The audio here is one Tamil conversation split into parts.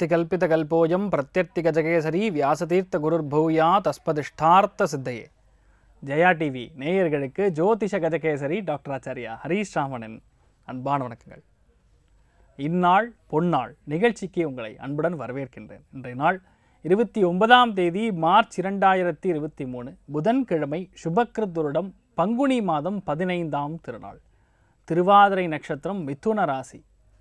அர்த்திகல்பிதகல்போயம் பிரத்யர்த்திகஜகேசரி வியாசதீர்த்த குருர்பூயா தஸ்பதிஷ்டார்த்த சித்தையே ஜெயா டிவி நேயர்களுக்கு ஜோதிஷ கஜகேசரி டாக்டர் ஆச்சாரியா ஹரீஷ் ராமனின் அன்பான வணக்கங்கள் இந்நாள் பொன்னாள் நிகழ்ச்சிக்கு உங்களை அன்புடன் வரவேற்கின்றேன் இன்றைய நாள் இருபத்தி ஒன்பதாம் தேதி மார்ச் இரண்டாயிரத்தி இருபத்தி மூணு புதன்கிழமை சுபக்கிருத்துருடம் பங்குனி மாதம் பதினைந்தாம் திருநாள் திருவாதிரை நட்சத்திரம் மிதுன ராசி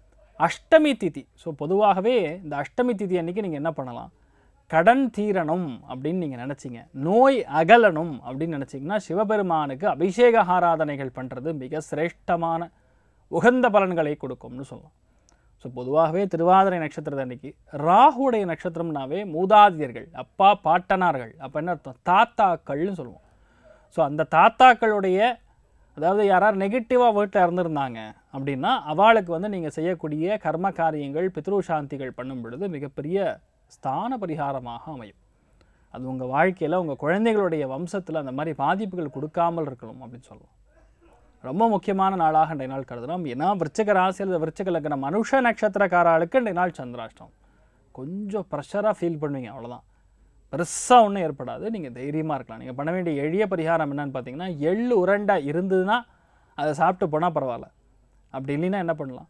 அஷ்டமி திதி ஸோ பொதுவாகவே இந்த அஷ்டமி திதி அன்னைக்கு நீங்கள் என்ன பண்ணலாம் கடன் தீரணும் அப்படின்னு நீங்கள் நினச்சிங்க நோய் அகலணும் அப்படின்னு நினச்சிங்கன்னா சிவபெருமானுக்கு அபிஷேக ஆராதனைகள் பண்ணுறது மிக சிரேஷ்டமான உகந்த பலன்களை கொடுக்கும்னு சொல்லலாம் ஸோ பொதுவாகவே திருவாதிரை நட்சத்திரத்தை அன்னைக்கு ராகுடைய நட்சத்திரம்னாவே மூதாதியர்கள் அப்பா பாட்டனார்கள் அப்போ என்ன அர்த்தம் தாத்தாக்கள்னு சொல்லுவோம் ஸோ அந்த தாத்தாக்களுடைய அதாவது யாராவது நெகட்டிவாக வீட்டில் இருந்திருந்தாங்க அப்படின்னா அவளுக்கு வந்து நீங்கள் செய்யக்கூடிய கர்ம காரியங்கள் பித்ரு சாந்திகள் பண்ணும் பொழுது மிகப்பெரிய ஸ்தான பரிகாரமாக அமையும் அது உங்கள் வாழ்க்கையில் உங்கள் குழந்தைகளுடைய வம்சத்தில் அந்த மாதிரி பாதிப்புகள் கொடுக்காமல் இருக்கணும் அப்படின்னு சொல்லலாம் ரொம்ப முக்கியமான நாளாக இன்றைய நாள் கருதுகிறோம் ஏன்னா விருச்சிக ராசியில் விருச்சிக லக்ன மனுஷ நட்சத்திரக்காராளுக்கு இன்றைய நாள் சந்திராஷ்டம் கொஞ்சம் ப்ரெஷராக ஃபீல் பண்ணுவீங்க அவ்வளோதான் பெருசாக ஒன்றும் ஏற்படாது நீங்கள் தைரியமாக இருக்கலாம் நீங்கள் பண்ண வேண்டிய எளிய பரிகாரம் என்னன்னு பார்த்தீங்கன்னா எள்ளு உருண்டை இருந்ததுன்னா அதை சாப்பிட்டு போனால் பரவாயில்ல அப்படி இல்லைன்னா என்ன பண்ணலாம்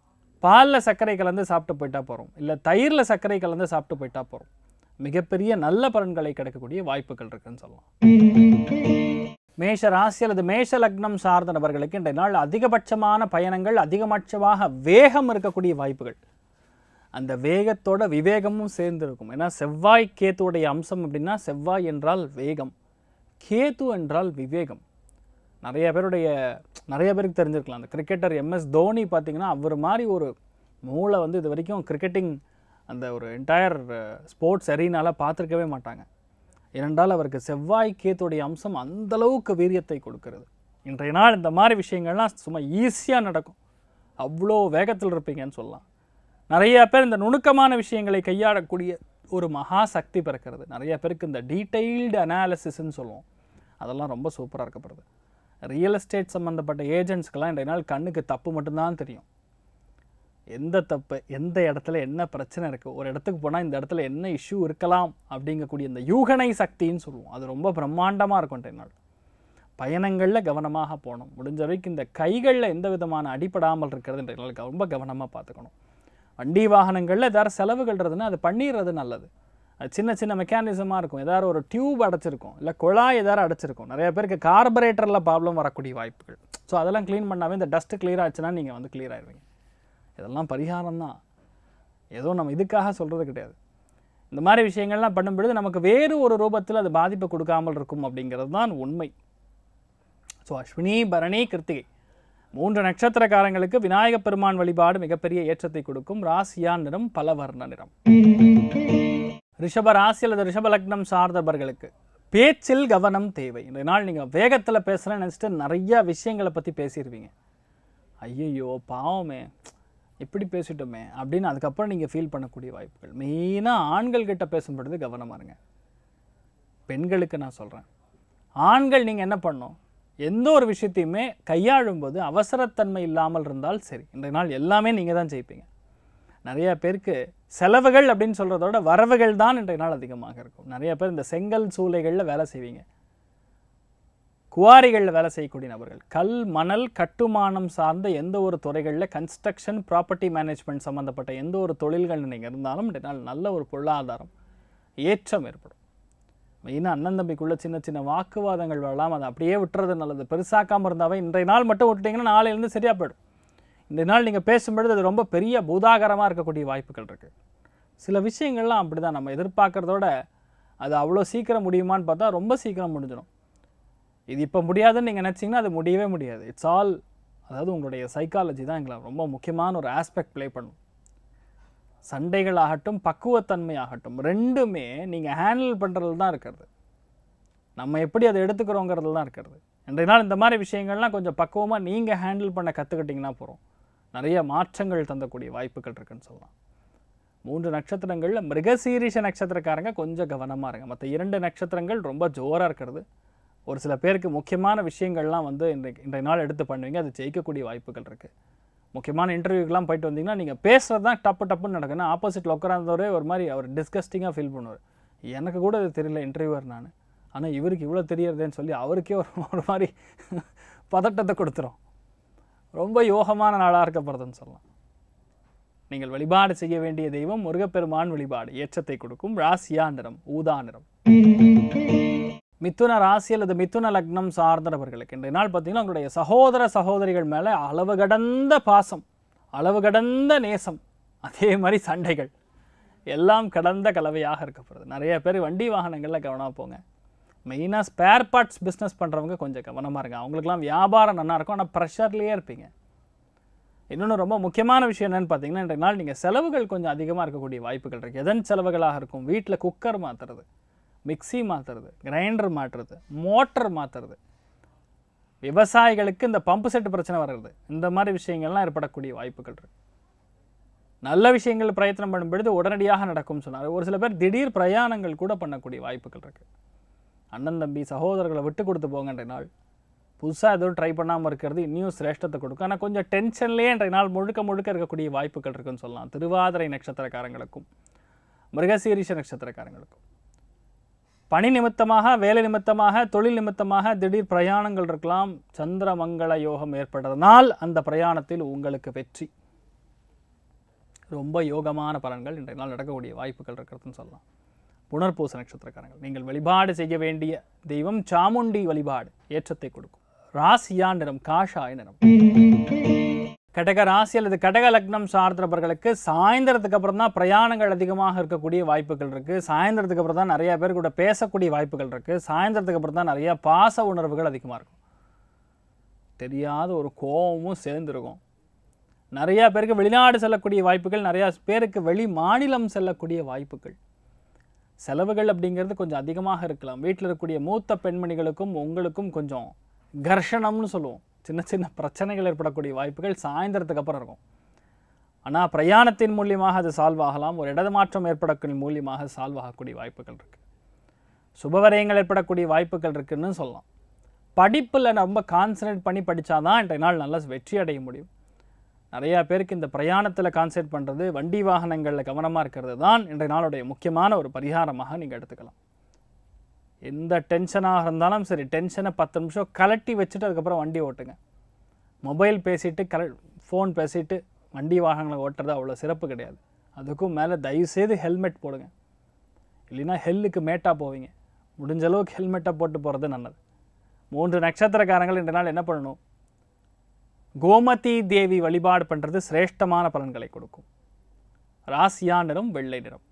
பாலில் சர்க்கரை கலந்து சாப்பிட்டு போயிட்டா போகிறோம் இல்லை தயிரில் சர்க்கரை கலந்து சாப்பிட்டு போயிட்டா போகிறோம் மிகப்பெரிய நல்ல பலன்களை கிடைக்கக்கூடிய வாய்ப்புகள் இருக்குன்னு சொல்லலாம் மேஷ ராசி அல்லது மேஷ லக்னம் சார்ந்த நபர்களுக்கு இன்றைய நாள் அதிகபட்சமான பயணங்கள் அதிகபட்சமாக வேகம் இருக்கக்கூடிய வாய்ப்புகள் அந்த வேகத்தோட விவேகமும் சேர்ந்து இருக்கும் ஏன்னா செவ்வாய் கேத்துவுடைய அம்சம் அப்படின்னா செவ்வாய் என்றால் வேகம் கேத்து என்றால் விவேகம் நிறைய பேருடைய நிறைய பேருக்கு தெரிஞ்சிருக்கலாம் அந்த கிரிக்கெட்டர் எம்எஸ் தோனி பார்த்தீங்கன்னா அவர் மாதிரி ஒரு மூளை வந்து இது வரைக்கும் கிரிக்கெட்டிங் அந்த ஒரு என்டையர் ஸ்போர்ட்ஸ் எரீனால பார்த்துருக்கவே மாட்டாங்க ஏனென்றால் அவருக்கு செவ்வாய் கேத்துடைய அம்சம் அந்த அளவுக்கு வீரியத்தை கொடுக்கிறது இன்றைய நாள் இந்த மாதிரி விஷயங்கள்லாம் சும்மா ஈஸியாக நடக்கும் அவ்வளோ வேகத்தில் இருப்பீங்கன்னு சொல்லலாம் நிறைய பேர் இந்த நுணுக்கமான விஷயங்களை கையாளக்கூடிய ஒரு மகா சக்தி பிறக்கிறது நிறைய பேருக்கு இந்த டீட்டெயில்டு அனாலிசிஸ்ன்னு சொல்லுவோம் அதெல்லாம் ரொம்ப சூப்பராக இருக்கப்படுது ரியல் எஸ்டேட் சம்மந்தப்பட்ட ஏஜென்ட்ஸ்க்கெல்லாம் இன்றைய நாள் கண்ணுக்கு தப்பு மட்டும்தான் தெரியும் எந்த தப்பு எந்த இடத்துல என்ன பிரச்சனை இருக்குது ஒரு இடத்துக்கு போனால் இந்த இடத்துல என்ன இஷ்யூ இருக்கலாம் அப்படிங்கக்கூடிய இந்த யூகனை சக்தின்னு சொல்லுவோம் அது ரொம்ப பிரம்மாண்டமாக இருக்கும் இன்றைய நாள் பயணங்களில் கவனமாக போகணும் முடிஞ்ச வரைக்கும் இந்த கைகளில் எந்த விதமான அடிபடாமல் இருக்கிறது இன்றைய நாள் ரொம்ப கவனமாக பார்த்துக்கணும் வண்டி வாகனங்களில் ஏதாவது செலவுகள் இருந்ததுன்னா அது பண்ணிடுறது நல்லது அது சின்ன சின்ன மெக்கானிசமாக இருக்கும் ஏதாவது ஒரு டியூப் அடைச்சிருக்கும் இல்லை குழாய் ஏதாவது அடைச்சிருக்கும் நிறைய பேருக்கு கார்பரேட்டரில் ப்ராப்ளம் வரக்கூடிய வாய்ப்புகள் ஸோ அதெல்லாம் க்ளீன் பண்ணாவே இந்த டஸ்ட்டு கிளியர் ஆச்சுன்னா நீங்கள் வந்து கிளியர் ஆயிடுவீங்க இதெல்லாம் பரிகாரம் தான் ஏதோ நம்ம இதுக்காக சொல்கிறது கிடையாது இந்த மாதிரி விஷயங்கள்லாம் பண்ணும்பொழுது நமக்கு வேறு ஒரு ரூபத்தில் அது பாதிப்பை கொடுக்காமல் இருக்கும் அப்படிங்கிறது தான் உண்மை ஸோ அஸ்வினி பரணி கிருத்திகை மூன்று நட்சத்திரக்காரங்களுக்கு விநாயக பெருமான் வழிபாடு மிகப்பெரிய ஏற்றத்தை கொடுக்கும் ராசியா நிறம் பலவர்ண நிறம் ரிஷப ராசி அல்லது ரிஷப லக்னம் சார்ந்தவர்களுக்கு பேச்சில் கவனம் தேவை இந்த நாள் நீங்கள் வேகத்தில் பேசுகிறேன்னு நினச்சிட்டு நிறைய விஷயங்களை பற்றி பேசிடுவீங்க ஐயையோ பாவமே இப்படி பேசிட்டோமே அப்படின்னு அதுக்கப்புறம் நீங்கள் ஃபீல் பண்ணக்கூடிய வாய்ப்புகள் மெயினாக ஆண்கள் கிட்ட பேசும்பொழுது கவனமாக இருங்க பெண்களுக்கு நான் சொல்கிறேன் ஆண்கள் நீங்கள் என்ன பண்ணணும் எந்த ஒரு விஷயத்தையுமே கையாளும்போது அவசரத்தன்மை இல்லாமல் இருந்தால் சரி இன்றைய நாள் எல்லாமே நீங்கள் தான் ஜெயிப்பீங்க நிறைய பேருக்கு செலவுகள் அப்படின்னு சொல்கிறதோட வரவுகள் தான் இன்றைய நாள் அதிகமாக இருக்கும் நிறைய பேர் இந்த செங்கல் சூளைகளில் வேலை செய்வீங்க குவாரிகளில் வேலை செய்யக்கூடிய நபர்கள் கல் மணல் கட்டுமானம் சார்ந்த எந்த ஒரு துறைகளில் கன்ஸ்ட்ரக்ஷன் ப்ராப்பர்ட்டி மேனேஜ்மெண்ட் சம்மந்தப்பட்ட எந்த ஒரு தொழில்கள் நீங்கள் இருந்தாலும் இன்றைய நாள் நல்ல ஒரு பொருளாதாரம் ஏற்றம் ஏற்படும் மெயினாக அண்ணன் தம்பிக்குள்ள சின்ன சின்ன வாக்குவாதங்கள் வரலாம் அதை அப்படியே விட்டுறது நல்லது பெருசாக்காமல் இருந்தாவே இன்றைய நாள் மட்டும் விட்டுட்டிங்கன்னா நாளையிலேருந்து சரியாக போயிடும் இந்த நாள் நீங்கள் பேசும்பொழுது அது ரொம்ப பெரிய பூதாகரமாக இருக்கக்கூடிய வாய்ப்புகள் இருக்குது சில விஷயங்கள்லாம் அப்படி தான் நம்ம எதிர்பார்க்குறதோட அது அவ்வளோ சீக்கிரம் முடியுமான்னு பார்த்தா ரொம்ப சீக்கிரம் முடிஞ்சிடும் இது இப்போ முடியாதுன்னு நீங்கள் நினச்சிங்கன்னா அது முடியவே முடியாது இட்ஸ் ஆல் அதாவது உங்களுடைய சைக்காலஜி தான் எங்களை ரொம்ப முக்கியமான ஒரு ஆஸ்பெக்ட் ப்ளே பண்ணும் சண்டைகள் ஆகட்டும் பக்குவத்தன்மை ஆகட்டும் ரெண்டுமே நீங்கள் ஹேண்டில் பண்ணுறது தான் இருக்கிறது நம்ம எப்படி அதை எடுத்துக்கிறோங்கிறது தான் இருக்கிறது இன்றைய நாள் இந்த மாதிரி விஷயங்கள்லாம் கொஞ்சம் பக்குவமாக நீங்கள் ஹேண்டில் பண்ண கற்றுக்கிட்டிங்கன்னா போகிறோம் நிறைய மாற்றங்கள் தந்தக்கூடிய வாய்ப்புகள் இருக்குன்னு சொல்லலாம் மூன்று நட்சத்திரங்களில் மிருகசீரிஷ நட்சத்திரக்காரங்க கொஞ்சம் கவனமாக இருங்க மற்ற இரண்டு நட்சத்திரங்கள் ரொம்ப ஜோராக இருக்கிறது ஒரு சில பேருக்கு முக்கியமான விஷயங்கள்லாம் வந்து இன்றைக்கு இன்றைய நாள் எடுத்து பண்ணுவீங்க அது ஜெயிக்கக்கூடிய வாய்ப்புகள் இருக்குது முக்கியமான இன்டர்வியூக்கெலாம் போயிட்டு வந்தீங்கன்னா நீங்கள் பேசுகிறது தான் டப்பு டப்புன்னு நடக்குன்னா ஆப்போசிட்டில் உட்காராந்தவரே ஒரு மாதிரி அவர் டிஸ்கஸ்டிங்காக ஃபீல் பண்ணுவார் எனக்கு கூட இது தெரியல இன்டர்வியூவர் நான் ஆனால் இவருக்கு இவ்வளோ தெரியறதேன்னு சொல்லி அவருக்கே ஒரு ஒரு மாதிரி பதட்டத்தை கொடுத்துரும் ரொம்ப யோகமான நாளாக இருக்கப்படுறதுன்னு சொல்லலாம் நீங்கள் வழிபாடு செய்ய வேண்டிய தெய்வம் முருகப்பெருமான் வழிபாடு ஏற்றத்தை கொடுக்கும் ராசியா நிறம் ஊதா நிறம் மிதுன ராசி அல்லது மிதுன லக்னம் சார்ந்தவர்களுக்கு இன்றைய நாள் பார்த்தீங்கன்னா உங்களுடைய சகோதர சகோதரிகள் மேலே அளவு கடந்த பாசம் அளவு கடந்த நேசம் அதே மாதிரி சண்டைகள் எல்லாம் கடந்த கலவையாக இருக்கப்படுது நிறைய பேர் வண்டி வாகனங்களில் கவனமாக போங்க மெயினாக ஸ்பேர் பார்ட்ஸ் பிஸ்னஸ் பண்ணுறவங்க கொஞ்சம் கவனமாக இருங்க அவங்களுக்குலாம் வியாபாரம் நல்லா இருக்கும் ஆனால் ப்ரெஷர்லேயே இருப்பீங்க இன்னொன்று ரொம்ப முக்கியமான விஷயம் என்னன்னு பார்த்தீங்கன்னா இன்றைய நாள் நீங்கள் செலவுகள் கொஞ்சம் அதிகமாக இருக்கக்கூடிய வாய்ப்புகள் இருக்குது எதன் செலவுகளாக இருக்கும் வீட்டில் குக்கர் மாற்றுறது மிக்ஸி மாற்றுறது கிரைண்டர் மாற்றுறது மோட்டர் மாற்றுறது விவசாயிகளுக்கு இந்த பம்பு செட் பிரச்சனை வர்றது இந்த மாதிரி விஷயங்கள்லாம் ஏற்படக்கூடிய வாய்ப்புகள் இருக்கு நல்ல விஷயங்கள் பிரயத்தனம் பண்ணும் பொழுது உடனடியாக நடக்கும்னு சொன்னார் ஒரு சில பேர் திடீர் பிரயாணங்கள் கூட பண்ணக்கூடிய வாய்ப்புகள் இருக்குது அண்ணன் தம்பி சகோதரர்களை விட்டு கொடுத்து போங்கன்ற நாள் புதுசாக எதுவும் ட்ரை பண்ணாமல் இருக்கிறது இன்னும் சிரேஷ்டத்தை கொடுக்கும் ஆனால் கொஞ்சம் டென்ஷன்லேயே இன்றைய நாள் முழுக்க முழுக்க இருக்கக்கூடிய வாய்ப்புகள் இருக்குன்னு சொல்லலாம் திருவாதிரை நட்சத்திரக்காரங்களுக்கும் மிருகசீரிஷ நட்சத்திரக்காரங்களுக்கும் பணி நிமித்தமாக வேலை நிமித்தமாக தொழில் நிமித்தமாக திடீர் பிரயாணங்கள் இருக்கலாம் சந்திரமங்கள யோகம் ஏற்படுறதுனால் அந்த பிரயாணத்தில் உங்களுக்கு வெற்றி ரொம்ப யோகமான பலன்கள் இன்றைய நாள் நடக்கக்கூடிய வாய்ப்புகள் இருக்கிறதுன்னு சொல்லலாம் புனர்பூச நட்சத்திரக்காரங்கள் நீங்கள் வழிபாடு செய்ய வேண்டிய தெய்வம் சாமுண்டி வழிபாடு ஏற்றத்தை கொடுக்கும் ராசியா நிறம் காஷாய நிறம் கடக ராசி அல்லது கடக லக்னம் சார்ந்தவர்களுக்கு சாயந்தரத்துக்கு அப்புறம் தான் பிரயாணங்கள் அதிகமாக இருக்கக்கூடிய வாய்ப்புகள் இருக்குது சாயந்தரத்துக்கு அப்புறம் தான் நிறைய பேர் கூட பேசக்கூடிய வாய்ப்புகள் இருக்குது சாயந்தரத்துக்கு அப்புறம் தான் நிறைய பாச உணர்வுகள் அதிகமாக இருக்கும் தெரியாத ஒரு கோபமும் சேர்ந்துருக்கும் நிறையா பேருக்கு வெளிநாடு செல்லக்கூடிய வாய்ப்புகள் நிறையா பேருக்கு வெளி மாநிலம் செல்லக்கூடிய வாய்ப்புகள் செலவுகள் அப்படிங்கிறது கொஞ்சம் அதிகமாக இருக்கலாம் வீட்டில் இருக்கக்கூடிய மூத்த பெண்மணிகளுக்கும் உங்களுக்கும் கொஞ்சம் கர்ஷணம்னு சொல்லுவோம் சின்ன சின்ன பிரச்சனைகள் ஏற்படக்கூடிய வாய்ப்புகள் சாயந்தரத்துக்கு அப்புறம் இருக்கும் ஆனால் பிரயாணத்தின் மூலியமாக அது சால்வ் ஆகலாம் ஒரு இடமாற்றம் ஏற்படக்கூடிய மூலியமாக சால்வ் ஆகக்கூடிய வாய்ப்புகள் இருக்குது சுபவரயங்கள் ஏற்படக்கூடிய வாய்ப்புகள் இருக்குன்னு சொல்லலாம் படிப்பில் ரொம்ப கான்சன்ட்ரேட் பண்ணி படித்தாதான் இன்றைய நாள் நல்லா வெற்றி அடைய முடியும் நிறையா பேருக்கு இந்த பிரயாணத்தில் கான்சன்ட்ரேட் பண்ணுறது வண்டி வாகனங்களில் கவனமாக இருக்கிறது தான் இன்றைய நாளுடைய முக்கியமான ஒரு பரிகாரமாக நீங்கள் எடுத்துக்கலாம் எந்த டென்ஷனாக இருந்தாலும் சரி டென்ஷனை பத்து நிமிஷம் கலட்டி வச்சுட்டு அதுக்கப்புறம் வண்டி ஓட்டுங்க மொபைல் பேசிட்டு கல ஃபோன் பேசிட்டு வண்டி வாகனங்களை ஓட்டுறது அவ்வளோ சிறப்பு கிடையாது அதுக்கும் மேலே தயவுசெய்து ஹெல்மெட் போடுங்க இல்லைன்னா ஹெல்லுக்கு மேட்டாக போவீங்க முடிஞ்ச அளவுக்கு ஹெல்மெட்டை போட்டு போகிறது நல்லது மூன்று நட்சத்திரக்காரங்கள் இன்ற நாள் என்ன பண்ணணும் கோமதி தேவி வழிபாடு பண்ணுறது சிரேஷ்டமான பலன்களை கொடுக்கும் ராசியா நிறம் வெள்ளை நிறம்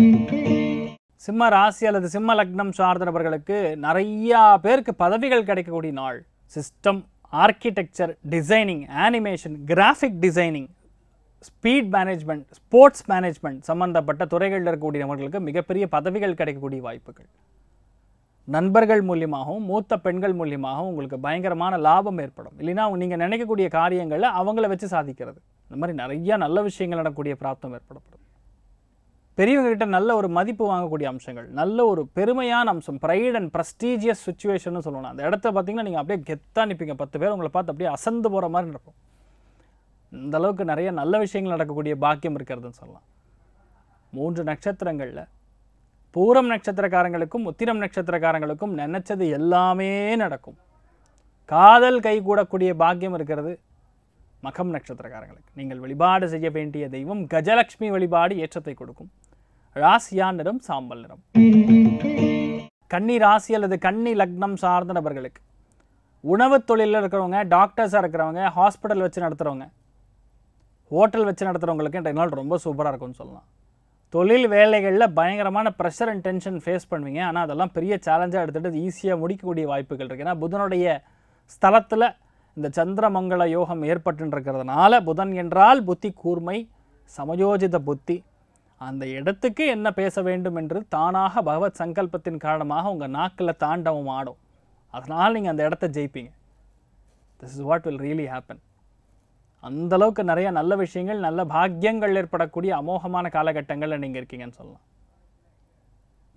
சிம்ம ராசி அல்லது சிம்ம லக்னம் சார்ந்த நபர்களுக்கு நிறையா பேருக்கு பதவிகள் கிடைக்கக்கூடிய நாள் system architecture designing animation graphic designing speed management sports management சம்பந்தப்பட்ட துறைகளில் இருக்கக்கூடிய நபர்களுக்கு மிகப்பெரிய பதவிகள் கிடைக்கக்கூடிய வாய்ப்புகள் நண்பர்கள் மூலியமாகவும் மூத்த பெண்கள் மூலியமாகவும் உங்களுக்கு பயங்கரமான லாபம் ஏற்படும் இல்லைன்னா நீங்கள் நினைக்கக்கூடிய காரியங்களை அவங்கள வச்சு சாதிக்கிறது இந்த மாதிரி நிறைய நல்ல விஷயங்கள் நடக்கக்கூடிய பிராப்தம் ஏற்படப்படும் பெரியவங்க கிட்ட நல்ல ஒரு மதிப்பு வாங்கக்கூடிய அம்சங்கள் நல்ல ஒரு பெருமையான அம்சம் ப்ரைட் அண்ட் ப்ரஸ்டீஜியஸ் சுச்சுவேஷன் சொல்லணும் அந்த இடத்த பார்த்தீங்கன்னா நீங்கள் அப்படியே கெத்தாக நிற்பீங்க பத்து பேர் உங்களை பார்த்து அப்படியே அசந்து போகிற மாதிரி இருக்கும் இந்த அளவுக்கு நிறைய நல்ல விஷயங்கள் நடக்கக்கூடிய பாக்கியம் இருக்கிறதுன்னு சொல்லலாம் மூன்று நட்சத்திரங்களில் பூரம் நட்சத்திரக்காரங்களுக்கும் உத்திரம் நட்சத்திரக்காரங்களுக்கும் நினைச்சது எல்லாமே நடக்கும் காதல் கைகூடக்கூடிய பாக்கியம் இருக்கிறது மகம் நட்சத்திரக்காரங்களுக்கு நீங்கள் வழிபாடு செய்ய வேண்டிய தெய்வம் கஜலட்சுமி வழிபாடு ஏற்றத்தை கொடுக்கும் ராசியா நிறம் சாம்பல் நிறம் கன்னி ராசி அல்லது கன்னி லக்னம் சார்ந்த நபர்களுக்கு உணவு தொழிலில் இருக்கிறவங்க டாக்டர்ஸாக இருக்கிறவங்க ஹாஸ்பிட்டல் வச்சு நடத்துகிறவங்க ஹோட்டல் வச்சு நடத்துகிறவங்களுக்கு இன்றைய நாள் ரொம்ப சூப்பராக இருக்கும்னு சொல்லலாம் தொழில் வேலைகளில் பயங்கரமான ப்ரெஷர் அண்ட் டென்ஷன் ஃபேஸ் பண்ணுவீங்க ஆனால் அதெல்லாம் பெரிய சேலஞ்சாக எடுத்துகிட்டு ஈஸியாக முடிக்கக்கூடிய வாய்ப்புகள் இருக்குது ஏன்னா புதனுடைய ஸ்தலத்தில் இந்த சந்திரமங்கள யோகம் ஏற்பட்டுருக்கிறதுனால புதன் என்றால் புத்தி கூர்மை சமயோஜித புத்தி அந்த இடத்துக்கு என்ன பேச வேண்டும் என்று தானாக பகவத் சங்கல்பத்தின் காரணமாக உங்கள் நாக்கில் தாண்டவம் ஆடும் அதனால் நீங்கள் அந்த இடத்த ஜெயிப்பீங்க this is what will really happen அந்த அளவுக்கு நிறைய நல்ல விஷயங்கள் நல்ல பாக்கியங்கள் ஏற்படக்கூடிய அமோகமான காலகட்டங்களில் நீங்கள் இருக்கீங்கன்னு சொல்லலாம்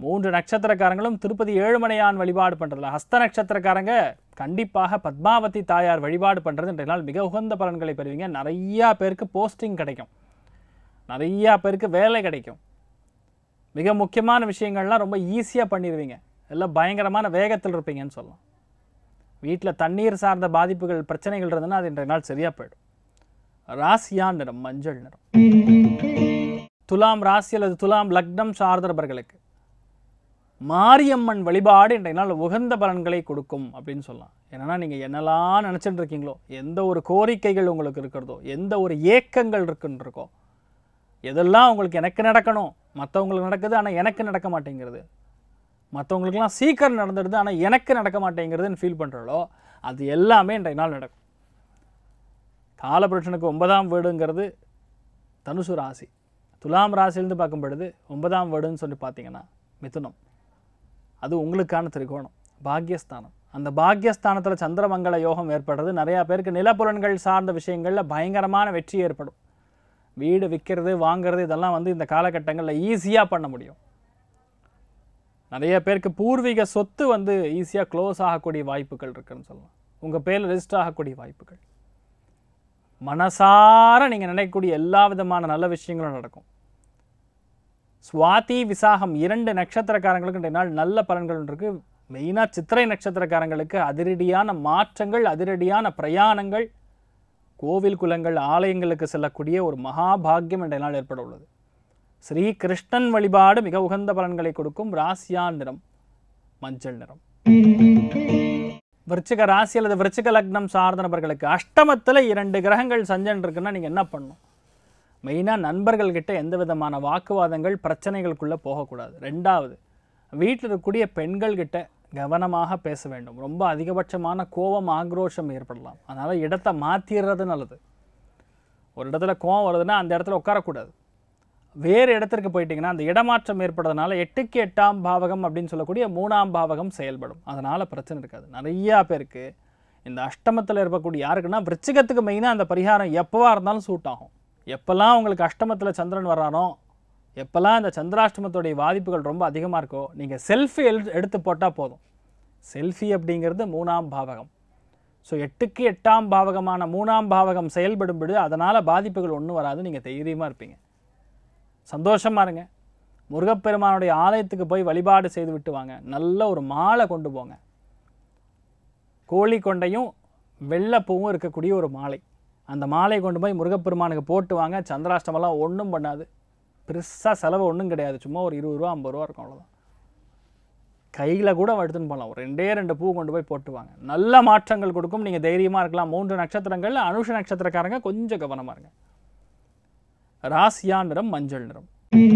மூன்று நட்சத்திரக்காரங்களும் திருப்பதி ஏழுமலையான் வழிபாடு பண்ணுறதுல ஹஸ்த நட்சத்திரக்காரங்க கண்டிப்பாக பத்மாவதி தாயார் வழிபாடு பண்ணுறது இன்றைய நாள் மிக உகந்த பலன்களை பெறுவீங்க நிறையா பேருக்கு போஸ்டிங் கிடைக்கும் நிறையா பேருக்கு வேலை கிடைக்கும் மிக முக்கியமான விஷயங்கள்லாம் ரொம்ப ஈஸியாக பண்ணிடுவீங்க எல்லாம் பயங்கரமான வேகத்தில் இருப்பீங்கன்னு சொல்லலாம் வீட்டில் தண்ணீர் சார்ந்த பாதிப்புகள் பிரச்சனைகள் இருந்ததுன்னா அது இன்றைய நாள் சரியாக போயிடும் ராசியா நிறம் மஞ்சள் நிறம் துலாம் ராசி அல்லது துலாம் லக்னம் சார்ந்தவர்களுக்கு மாரியம்மன் வழிபாடு இன்றைய நாள் உகந்த பலன்களை கொடுக்கும் அப்படின்னு சொல்லலாம் என்னன்னா நீங்கள் என்னெல்லாம் நினச்சிட்டு இருக்கீங்களோ எந்த ஒரு கோரிக்கைகள் உங்களுக்கு இருக்கிறதோ எந்த ஒரு ஏக்கங்கள் இருக்குன்றிருக்கோ எதெல்லாம் உங்களுக்கு எனக்கு நடக்கணும் மற்றவங்களுக்கு நடக்குது ஆனால் எனக்கு நடக்க மாட்டேங்கிறது மற்றவங்களுக்குலாம் சீக்கிரம் நடந்துடுது ஆனால் எனக்கு நடக்க மாட்டேங்கிறதுன்னு ஃபீல் பண்ணுறாலோ அது எல்லாமே இன்றைய நாள் நடக்கும் காலபுருஷனுக்கு ஒன்பதாம் வீடுங்கிறது தனுசு ராசி துலாம் ராசியிலேருந்து பார்க்கும் பொழுது ஒன்பதாம் வீடுன்னு சொல்லி பார்த்தீங்கன்னா மிதுனம் அது உங்களுக்கான திரிகோணம் பாக்யஸ்தானம் அந்த பாக்யஸ்தானத்தில் சந்திரமங்கல யோகம் ஏற்படுறது நிறையா பேருக்கு நிலப்புலன்கள் சார்ந்த விஷயங்களில் பயங்கரமான வெற்றி ஏற்படும் வீடு விற்கிறது வாங்குறது இதெல்லாம் வந்து இந்த காலகட்டங்களில் ஈஸியாக பண்ண முடியும் நிறைய பேருக்கு பூர்வீக சொத்து வந்து ஈஸியாக க்ளோஸ் ஆகக்கூடிய வாய்ப்புகள் இருக்குன்னு சொல்லலாம் உங்கள் பேரில் ரெஜிஸ்டர் ஆகக்கூடிய வாய்ப்புகள் மனசார நீங்கள் நினைக்கக்கூடிய எல்லா விதமான நல்ல விஷயங்களும் நடக்கும் சுவாதி விசாகம் இரண்டு நட்சத்திரக்காரங்களுக்கு இன்றைய நாள் நல்ல பலன்கள் இருக்கு மெயினாக சித்திரை நட்சத்திரக்காரங்களுக்கு அதிரடியான மாற்றங்கள் அதிரடியான பிரயாணங்கள் கோவில் குலங்கள் ஆலயங்களுக்கு செல்லக்கூடிய ஒரு மகாபாகியம் இன்றைய நாள் ஏற்பட உள்ளது ஸ்ரீ கிருஷ்ணன் வழிபாடு மிக உகந்த பலன்களை கொடுக்கும் ராசியா நிறம் மஞ்சள் நிறம் விருச்சிக ராசி அல்லது விருச்சிக லக்னம் சார்ந்த நபர்களுக்கு அஷ்டமத்தில் இரண்டு கிரகங்கள் சஞ்சன் இருக்குன்னா நீங்கள் என்ன பண்ணணும் மெயினாக நண்பர்கள்கிட்ட எந்த விதமான வாக்குவாதங்கள் பிரச்சனைகளுக்குள்ளே போகக்கூடாது ரெண்டாவது வீட்டில் இருக்கக்கூடிய பெண்கள்கிட்ட கவனமாக பேச வேண்டும் ரொம்ப அதிகபட்சமான கோபம் ஆக்ரோஷம் ஏற்படலாம் அதனால் இடத்த மாற்றிடுறது நல்லது ஒரு இடத்துல கோவம் வருதுன்னா அந்த இடத்துல உட்காரக்கூடாது வேறு இடத்திற்கு போயிட்டீங்கன்னா அந்த இடமாற்றம் ஏற்படுறதுனால எட்டுக்கு எட்டாம் பாவகம் அப்படின்னு சொல்லக்கூடிய மூணாம் பாவகம் செயல்படும் அதனால் பிரச்சனை இருக்காது நிறையா பேருக்கு இந்த அஷ்டமத்தில் இருக்கக்கூடிய யாருக்குன்னா விருச்சிகத்துக்கு மெயினாக அந்த பரிகாரம் எப்போவா இருந்தாலும் சூட் ஆகும் எப்போல்லாம் உங்களுக்கு அஷ்டமத்தில் சந்திரன் வர்றானோ எப்போல்லாம் இந்த சந்திராஷ்டமத்துடைய பாதிப்புகள் ரொம்ப அதிகமாக இருக்கோ நீங்கள் செல்ஃபி எடுத்து போட்டால் போதும் செல்ஃபி அப்படிங்கிறது மூணாம் பாவகம் ஸோ எட்டுக்கு எட்டாம் பாவகமான மூணாம் பாவகம் செயல்படும் பொழுது அதனால் பாதிப்புகள் ஒன்றும் வராது நீங்கள் தைரியமாக இருப்பீங்க சந்தோஷமா இருங்க முருகப்பெருமானுடைய ஆலயத்துக்கு போய் வழிபாடு செய்து விட்டு வாங்க நல்ல ஒரு மாலை கொண்டு போங்க கோழி கொண்டையும் வெள்ளைப்பூவும் இருக்கக்கூடிய ஒரு மாலை அந்த மாலை கொண்டு போய் முருகப்பெருமானுக்கு போட்டு வாங்க சந்திராஷ்டமெல்லாம் ஒன்றும் பண்ணாது பெருசாக செலவு ஒன்றும் கிடையாது சும்மா ஒரு இருபது ரூபா ஐம்பது ரூபா இருக்கும் அவ்வளோதான் கையில் கூட எடுத்துன்னு போகலாம் ஒரு ரெண்டே ரெண்டு பூ கொண்டு போய் போட்டு வாங்க நல்ல மாற்றங்கள் கொடுக்கும் நீங்கள் தைரியமாக இருக்கலாம் மூன்று நட்சத்திரங்கள் அனுஷ நட்சத்திரக்காரங்க கொஞ்சம் கவனமாக இருங்க ராசியா நிறம் மஞ்சள் நிறம்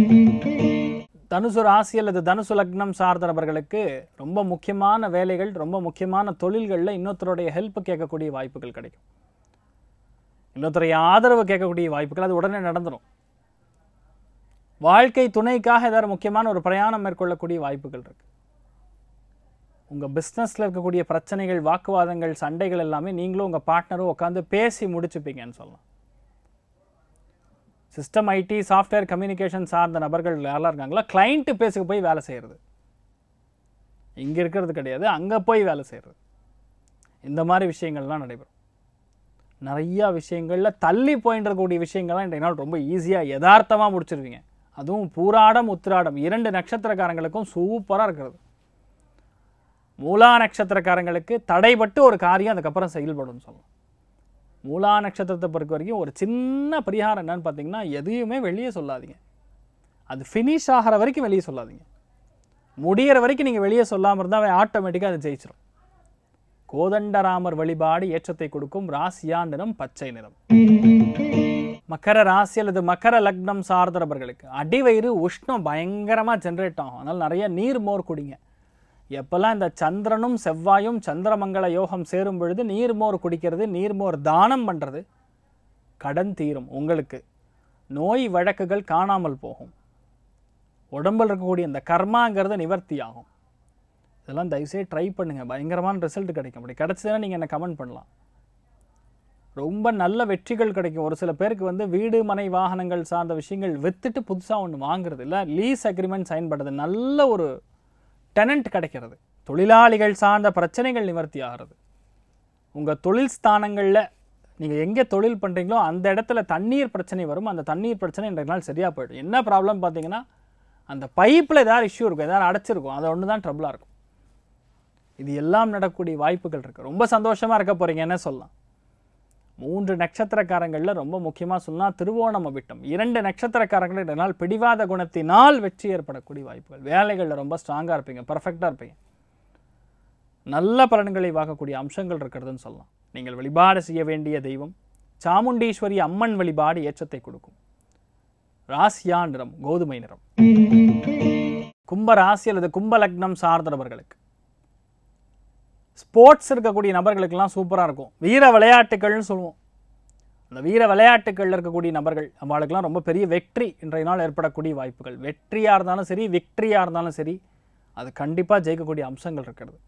தனுசு ராசி அல்லது தனுசு லக்னம் சார்ந்த நபர்களுக்கு ரொம்ப முக்கியமான வேலைகள் ரொம்ப முக்கியமான தொழில்களில் இன்னொருத்தருடைய ஹெல்ப் கேட்கக்கூடிய வாய்ப்புகள் கிடைக்கும் இன்னொருத்தருடைய ஆதரவு கேட்கக்கூடிய வாய்ப்புகள் அது உடனே நடந்துடும் வாழ்க்கை துணைக்காக ஏதாவது முக்கியமான ஒரு பிரயாணம் மேற்கொள்ளக்கூடிய வாய்ப்புகள் இருக்கு உங்கள் பிஸ்னஸில் இருக்கக்கூடிய பிரச்சனைகள் வாக்குவாதங்கள் சண்டைகள் எல்லாமே நீங்களும் உங்கள் பார்ட்னரும் உட்காந்து பேசி முடிச்சுப்பீங்கன்னு சொல்லலாம் சிஸ்டம் ஐடி சாஃப்ட்வேர் கம்யூனிகேஷன் சார்ந்த நபர்கள் யாரெல்லாம் இருக்காங்களோ கிளைண்ட்டு பேசுக்கு போய் வேலை செய்கிறது இங்கே இருக்கிறது கிடையாது அங்கே போய் வேலை செய்கிறது இந்த மாதிரி விஷயங்கள்லாம் நடைபெறும் நிறையா விஷயங்களில் தள்ளி போயிட்டு இருக்கக்கூடிய விஷயங்கள்லாம் இன்றைய நாள் ரொம்ப ஈஸியாக யதார்த்தமாக முடிச்சிருவீங்க அதுவும் பூராடம் உத்திராடம் இரண்டு நட்சத்திரக்காரங்களுக்கும் சூப்பராக இருக்கிறது மூலா நட்சத்திரக்காரங்களுக்கு தடைபட்டு ஒரு காரியம் அதுக்கப்புறம் செயல்படும்னு சொல்லலாம் மூலா நட்சத்திரத்தை பொறுத்த வரைக்கும் ஒரு சின்ன பரிகாரம் என்னன்னு பார்த்தீங்கன்னா எதையுமே வெளியே சொல்லாதீங்க அது ஃபினிஷ் ஆகிற வரைக்கும் வெளியே சொல்லாதீங்க முடியிற வரைக்கும் நீங்கள் வெளியே சொல்லாமல் இருந்தால் அவன் ஆட்டோமேட்டிக்காக அது ஜெயிச்சிடும் கோதண்டராமர் வழிபாடு ஏற்றத்தை கொடுக்கும் ராசியா நிறம் பச்சை நிறம் மக்கர ராசி அல்லது மக்கர லக்னம் சார்ந்தவர்களுக்கு அடிவயிறு உஷ்ணம் பயங்கரமாக ஜென்ரேட் ஆகும் அதனால் நிறைய நீர் மோர் குடிங்க எப்பெல்லாம் இந்த சந்திரனும் செவ்வாயும் சந்திரமங்கல யோகம் சேரும் பொழுது நீர்மோர் குடிக்கிறது நீர்மோர் தானம் பண்ணுறது கடன் தீரும் உங்களுக்கு நோய் வழக்குகள் காணாமல் போகும் உடம்பில் இருக்கக்கூடிய இந்த கர்மாங்கிறது நிவர்த்தி ஆகும் இதெல்லாம் தயவுசெய்து ட்ரை பண்ணுங்கள் பயங்கரமான ரிசல்ட் கிடைக்கும் அப்படி கிடச்சதுன்னா நீங்கள் என்ன கமெண்ட் பண்ணலாம் ரொம்ப நல்ல வெற்றிகள் கிடைக்கும் ஒரு சில பேருக்கு வந்து வீடு மனை வாகனங்கள் சார்ந்த விஷயங்கள் வித்துட்டு புதுசாக ஒன்று வாங்குறது இல்லை லீஸ் அக்ரிமெண்ட் சைன் பண்ணுறது நல்ல ஒரு டெனண்ட் கிடைக்கிறது தொழிலாளிகள் சார்ந்த பிரச்சனைகள் நிவர்த்தி ஆகிறது உங்கள் தொழில் ஸ்தானங்களில் நீங்கள் எங்கே தொழில் பண்ணுறீங்களோ அந்த இடத்துல தண்ணீர் பிரச்சனை வரும் அந்த தண்ணீர் பிரச்சனை இன்றைய நாள் சரியாக போயிடும் என்ன ப்ராப்ளம் பார்த்தீங்கன்னா அந்த பைப்பில் ஏதாவது இஷ்யூ இருக்கும் ஏதாவது அடைச்சிருக்கும் அது ஒன்று தான் ட்ரபிளாக இருக்கும் இது எல்லாம் நடக்கக்கூடிய வாய்ப்புகள் இருக்குது ரொம்ப சந்தோஷமாக இருக்க போகிறீங்க என்ன சொல்லலாம் மூன்று நட்சத்திரக்காரங்களில் ரொம்ப முக்கியமாக சொல்லலாம் திருவோணம் அவிட்டம் இரண்டு நட்சத்திரக்காரங்கள் இந்த நாள் பிடிவாத குணத்தினால் வெற்றி ஏற்படக்கூடிய வாய்ப்புகள் வேலைகளில் ரொம்ப ஸ்ட்ராங்காக இருப்பீங்க பர்ஃபெக்டாக இருப்பீங்க நல்ல பலன்களை வாங்கக்கூடிய அம்சங்கள் இருக்கிறதுன்னு சொல்லலாம் நீங்கள் வழிபாடு செய்ய வேண்டிய தெய்வம் சாமுண்டீஸ்வரி அம்மன் வழிபாடு ஏற்றத்தை கொடுக்கும் ராசியா நிறம் கோதுமை நிறம் கும்ப ராசி அல்லது கும்ப லக்னம் சார்ந்த நபர்களுக்கு ஸ்போர்ட்ஸ் இருக்கக்கூடிய நபர்களுக்கெல்லாம் சூப்பராக இருக்கும் வீர விளையாட்டுகள்னு சொல்லுவோம் அந்த வீர விளையாட்டுகளில் இருக்கக்கூடிய நபர்கள் அவளுக்கெல்லாம் ரொம்ப பெரிய வெற்றி இன்றைய நாள் ஏற்படக்கூடிய வாய்ப்புகள் வெற்றியாக இருந்தாலும் சரி விக்ட்ரியாக இருந்தாலும் சரி அது கண்டிப்பாக ஜெயிக்கக்கூடிய அம்சங்கள் இருக்கிறது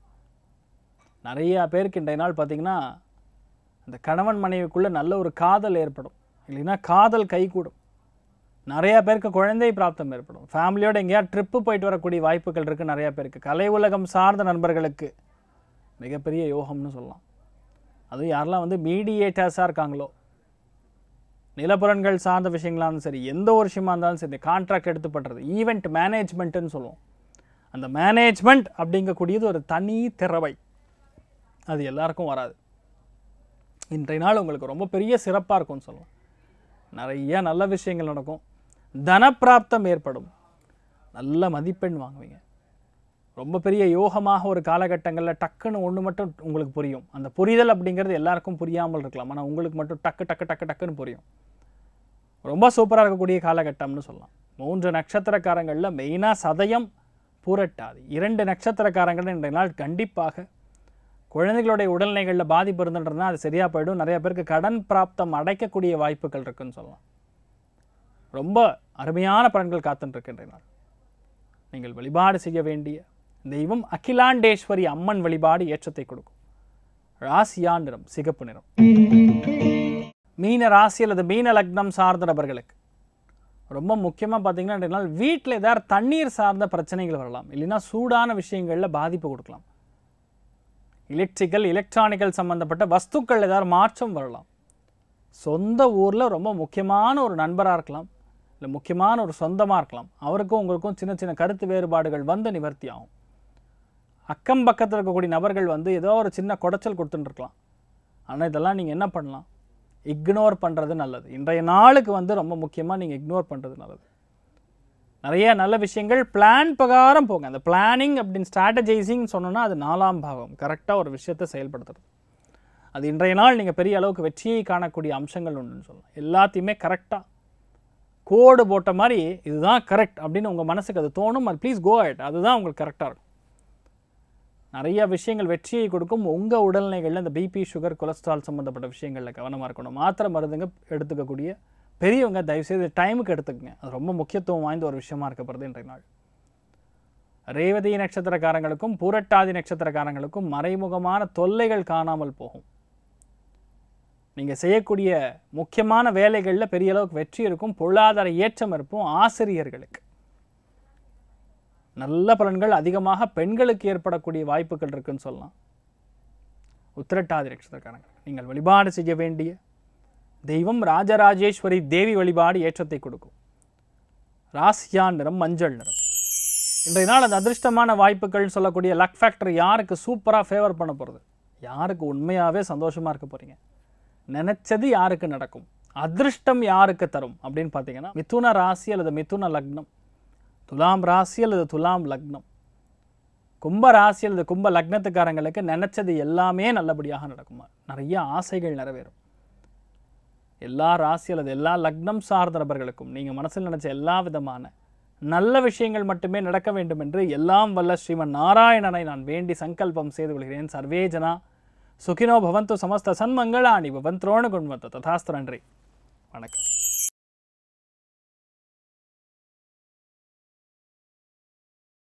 நிறைய பேருக்கு இன்றைய நாள் பார்த்திங்கன்னா அந்த கணவன் மனைவிக்குள்ளே நல்ல ஒரு காதல் ஏற்படும் இல்லைன்னா காதல் கைகூடும் நிறைய பேருக்கு குழந்தை பிராப்தம் ஏற்படும் ஃபேமிலியோட எங்கேயாவது ட்ரிப்பு போயிட்டு வரக்கூடிய வாய்ப்புகள் இருக்குது நிறைய பேருக்கு கலை உலகம் சார்ந்த நண்பர்களுக்கு மிகப்பெரிய யோகம்னு சொல்லலாம் அதுவும் யாரெல்லாம் வந்து மீடியேட்டர்ஸாக இருக்காங்களோ நிலப்புறன்கள் சார்ந்த விஷயங்களாக இருந்தாலும் சரி எந்த ஒரு விஷயமா இருந்தாலும் சரி கான்ட்ராக்ட் எடுத்து பண்ணுறது ஈவெண்ட் மேனேஜ்மெண்ட்டுன்னு சொல்லுவோம் அந்த மேனேஜ்மெண்ட் அப்படிங்கக்கூடியது ஒரு தனி திறவை அது எல்லாருக்கும் வராது இன்றைய நாள் உங்களுக்கு ரொம்ப பெரிய சிறப்பாக இருக்கும்னு சொல்லலாம் நிறைய நல்ல விஷயங்கள் நடக்கும் தனப்பிராப்தம் ஏற்படும் நல்ல மதிப்பெண் வாங்குவீங்க ரொம்ப பெரிய யோகமாக ஒரு காலகட்டங்களில் டக்குன்னு ஒன்று மட்டும் உங்களுக்கு புரியும் அந்த புரிதல் அப்படிங்கிறது எல்லாருக்கும் புரியாமல் இருக்கலாம் ஆனால் உங்களுக்கு மட்டும் டக்கு டக்கு டக்கு டக்குன்னு புரியும் ரொம்ப சூப்பராக இருக்கக்கூடிய காலகட்டம்னு சொல்லலாம் மூன்று நட்சத்திரக்காரங்களில் மெயினாக சதயம் பூரட்டாதி இரண்டு நட்சத்திரக்காரங்கள் இன்றைய நாள் கண்டிப்பாக குழந்தைகளுடைய உடல்நிலைகளில் பாதிப்பு இருந்துன்றதுனா அது சரியாக போயிடும் நிறைய பேருக்கு கடன் பிராப்தம் அடைக்கக்கூடிய வாய்ப்புகள் இருக்குன்னு சொல்லலாம் ரொம்ப அருமையான பலன்கள் காத்துட்டு இன்றைய நாள் நீங்கள் வழிபாடு செய்ய வேண்டிய தெய்வம் அகிலாண்டேஸ்வரி அம்மன் வழிபாடு ஏற்றத்தை கொடுக்கும் ராசியா நிறம் சிகப்பு நிறம் மீன ராசி அல்லது மீன லக்னம் சார்ந்த நபர்களுக்கு ரொம்ப முக்கியமாக பார்த்தீங்கன்னா இன்றைய நாள் வீட்டில் ஏதாவது தண்ணீர் சார்ந்த பிரச்சனைகள் வரலாம் இல்லைன்னா சூடான விஷயங்களில் பாதிப்பு கொடுக்கலாம் எலக்ட்ரிக்கல் எலக்ட்ரானிக்கல் சம்மந்தப்பட்ட வஸ்துக்கள் ஏதாவது மாற்றம் வரலாம் சொந்த ஊரில் ரொம்ப முக்கியமான ஒரு நண்பராக இருக்கலாம் இல்லை முக்கியமான ஒரு சொந்தமாக இருக்கலாம் அவருக்கும் உங்களுக்கும் சின்ன சின்ன கருத்து வேறுபாடுகள் வந்து நிவர்த்தி ஆகும் அக்கம் பக்கத்தில் இருக்கக்கூடிய நபர்கள் வந்து ஏதோ ஒரு சின்ன குடைச்சல் கொடுத்துட்டுருக்கலாம் ஆனால் இதெல்லாம் நீங்கள் என்ன பண்ணலாம் இக்னோர் பண்ணுறது நல்லது இன்றைய நாளுக்கு வந்து ரொம்ப முக்கியமாக நீங்கள் இக்னோர் பண்ணுறது நல்லது நிறைய நல்ல விஷயங்கள் பிளான் பிரகாரம் போங்க அந்த பிளானிங் அப்படின்னு ஸ்ட்ராட்டஜைசிங் சொன்னோன்னா அது நாலாம் பாகம் கரெக்டாக ஒரு விஷயத்தை செயல்படுத்துறது அது இன்றைய நாள் நீங்கள் பெரிய அளவுக்கு வெற்றியை காணக்கூடிய அம்சங்கள் உண்டுன்னு சொல்லலாம் எல்லாத்தையுமே கரெக்டாக கோடு போட்ட மாதிரி இதுதான் கரெக்ட் அப்படின்னு உங்கள் மனசுக்கு அது தோணும் அது ப்ளீஸ் கோ ஆயிட் அதுதான் உங்களுக்கு கரெக்டாக இருக்கும் நிறைய விஷயங்கள் வெற்றியை கொடுக்கும் உங்கள் உடல்நிலைகளில் இந்த பிபி சுகர் கொலஸ்ட்ரால் சம்மந்தப்பட்ட விஷயங்களில் கவனமாக இருக்கணும் மாத்திரை மருந்துங்க எடுத்துக்கக்கூடிய பெரியவங்க தயவுசெய்து டைமுக்கு எடுத்துக்கங்க அது ரொம்ப முக்கியத்துவம் வாய்ந்த ஒரு விஷயமா இருக்கப்படுது இன்றைய நாள் ரேவதி நட்சத்திரக்காரங்களுக்கும் பூரட்டாதி நட்சத்திரக்காரங்களுக்கும் மறைமுகமான தொல்லைகள் காணாமல் போகும் நீங்கள் செய்யக்கூடிய முக்கியமான வேலைகளில் பெரிய அளவுக்கு வெற்றி இருக்கும் பொருளாதார ஏற்றம் இருக்கும் ஆசிரியர்களுக்கு நல்ல பலன்கள் அதிகமாக பெண்களுக்கு ஏற்படக்கூடிய வாய்ப்புகள் இருக்குன்னு சொல்லலாம் உத்திரட்டாதி நட்சத்திரக்காரங்க நீங்கள் வழிபாடு செய்ய வேண்டிய தெய்வம் ராஜராஜேஸ்வரி தேவி வழிபாடு ஏற்றத்தை கொடுக்கும் ராசியா நிறம் மஞ்சள் நிறம் இன்றைய நாள் அந்த அதிர்ஷ்டமான வாய்ப்புகள் சொல்லக்கூடிய லக் ஃபேக்டர் யாருக்கு சூப்பராக ஃபேவர் பண்ண போகிறது யாருக்கு உண்மையாகவே சந்தோஷமாக இருக்க போகிறீங்க நினச்சது யாருக்கு நடக்கும் அதிர்ஷ்டம் யாருக்கு தரும் அப்படின்னு பார்த்தீங்கன்னா மிதுன ராசி அல்லது மிதுன லக்னம் துலாம் ராசி அல்லது துலாம் லக்னம் கும்ப ராசி அல்லது கும்ப லக்னத்துக்காரங்களுக்கு நினச்சது எல்லாமே நல்லபடியாக நடக்குமா நிறைய ஆசைகள் நிறைவேறும் எல்லா ராசி அல்லது எல்லா லக்னம் சார்ந்த நபர்களுக்கும் நீங்கள் மனசில் நினச்ச எல்லா விதமான நல்ல விஷயங்கள் மட்டுமே நடக்க வேண்டும் என்று எல்லாம் வல்ல ஸ்ரீமன் நாராயணனை நான் வேண்டி சங்கல்பம் செய்து கொள்கிறேன் சர்வே ஜனா சுகினோ பவந்து சமஸ்த சன்மங்களாணி பவந்த்ரோண குண்வத்த ததாஸ்து நன்றி வணக்கம்